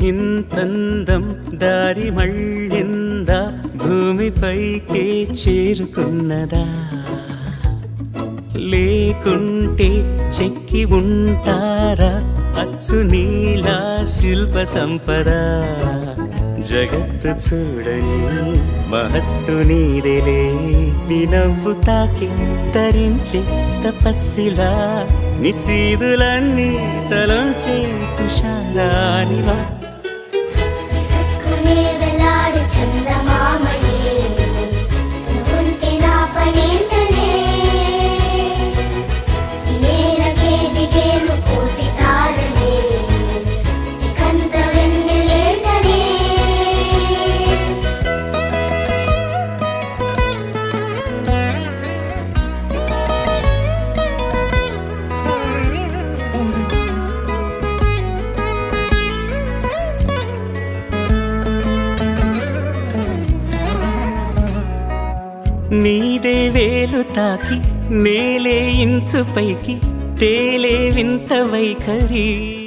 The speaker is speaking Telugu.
ఇంతందం దారి మళ్ళిందా భూమిపైకే చేరుకున్నదా లేకుంటే చెక్కి ఉంటారా అచ్చు నీలా శిల్ప సంపద జగత్తు చూడని మహత్తు నీదేలే నీ నవ్వు తాకి తరించే తపస్సిలా నిశీదులన్నీ తలంచే తుషారానివా విసుక్కునే వెలాడు చందమామనే నువ్వుంటే నా పనేంటనే ఈ నేలకే దిగేను కోటి తారలే ఇకంత వెన్నెలేటనే నీదే వేలు తాకి నేలే ఇంచు పైకి తేలే వింత వైఖరి